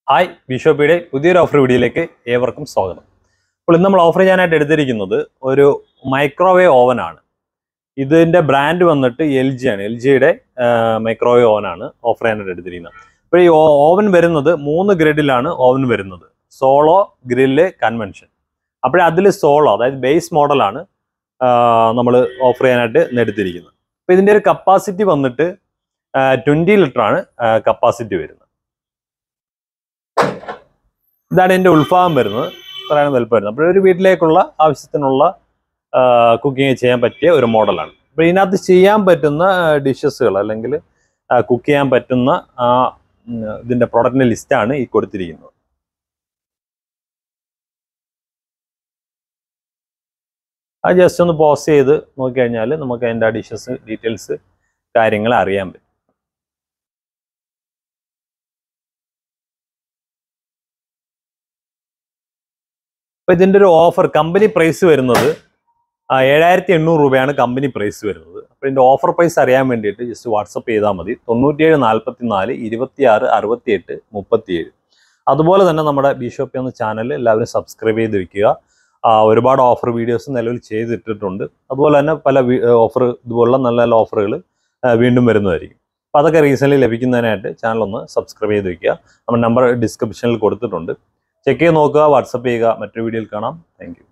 hi ബിഷോപ്പിയുടെ പുതിയൊരു offer വീഡിയോയിലേക്ക് ഏവർക്കും സ്വാഗതം അപ്പോൾ ഇന്ന് നമ്മൾ ഓഫർ ചെയ്യാനായിട്ട് എടുത്തിരിക്കുന്നത് ഒരു മൈക്രോവേവ് ഓവനാണ് ഇതിന്റെ ബ്രാൻഡ് വന്നിട്ട് എൽ ജി ആണ് എൽ ജിയുടെ മൈക്രോവേവ് ഓവനാണ് ഓഫർ ചെയ്യാനായിട്ട് എടുത്തിരിക്കുന്നത് അപ്പോൾ ഈ ഓവൻ വരുന്നത് മൂന്ന് ഗ്രിഡിലാണ് ഓവൻ വരുന്നത് സോളോ ഗ്രില്ല് കൺവെൻഷൻ അപ്പോൾ അതിൽ സോളോ അതായത് ബേസ് മോഡലാണ് നമ്മൾ ഓഫർ ചെയ്യാനായിട്ട് ഇന്ന് എടുത്തിരിക്കുന്നത് അപ്പോൾ ഇതിൻ്റെ ഒരു കപ്പാസിറ്റി വന്നിട്ട് ട്വൻറ്റി ലിറ്റർ ആണ് കപ്പാസിറ്റി വരുന്നത് ഇതാണ് എൻ്റെ ഉൾഭാഗം വരുന്നത് ഇത്രയാണ് വലുപ്പം വരുന്നത് അപ്പോൾ ഒരു വീട്ടിലേക്കുള്ള ആവശ്യത്തിനുള്ള കുക്കിംഗ് ചെയ്യാൻ പറ്റിയ ഒരു മോഡലാണ് അപ്പോൾ ഇതിനകത്ത് ചെയ്യാൻ പറ്റുന്ന ഡിഷസുകൾ അല്ലെങ്കിൽ കുക്ക് ചെയ്യാൻ പറ്റുന്ന ആ ഉം, ഇതിൻ്റെ പ്രൊഡക്റ്റിൻ്റെ ലിസ്റ്റാണ് ഈ കൊടുത്തിരിക്കുന്നത് അത് ജസ്റ്റ് ഒന്ന് പോസ് ചെയ്ത് നോക്കിക്കഴിഞ്ഞാൽ നമുക്ക് അതിൻ്റെ ആ ഡിഷസ് ഡീറ്റെയിൽസ് കാര്യങ്ങൾ അറിയാൻ പറ്റും അപ്പോൾ ഇതിൻ്റെ ഒരു ഓഫർ കമ്പനി പ്രൈസ് വരുന്നത് ആ, ഏഴായിരത്തി എണ്ണൂറ് രൂപയാണ് കമ്പനി പ്രൈസ് വരുന്നത് അപ്പോൾ ഇതിൻ്റെ ഓഫർ പ്രൈസ് അറിയാൻ വേണ്ടിയിട്ട് ജസ്റ്റ് വാട്സപ്പ് ചെയ്താൽ മതി തൊണ്ണൂറ്റിയേഴ് നാൽപ്പത്തി നാല് ഇരുപത്തിയാറ് അറുപത്തിയെട്ട് മുപ്പത്തിയേഴ് അതുപോലെ തന്നെ നമ്മുടെ ബിഷോപ്പി എന്ന ചാനൽ എല്ലാവരും സബ്സ്ക്രൈബ് ചെയ്ത് വെക്കുക ആ, ഒരുപാട് ഓഫർ വീഡിയോസ് നിലവിൽ ചെയ്തിട്ടിട്ടുണ്ട് അതുപോലെ തന്നെ പല ഓഫർ ഇതുപോലുള്ള നല്ല നല്ല ഓഫറുകൾ വീണ്ടും വരുന്നതായിരിക്കും അപ്പോൾ അതൊക്കെ റീസെൻ്റ്ലി ലഭിക്കുന്നതിനായിട്ട് ചാനൽ ഒന്ന് സബ്സ്ക്രൈബ് ചെയ്ത് വെക്കുക നമ്മുടെ നമ്പർ ഡിസ്ക്രിപ്ഷനിൽ കൊടുത്തിട്ടുണ്ട് ചെക്ക് ചെയ്ത് നോക്കുക വാട്സപ്പ് ചെയ്യുക മറ്റൊരു വീഡിയോയിൽ കാണാം താങ്ക്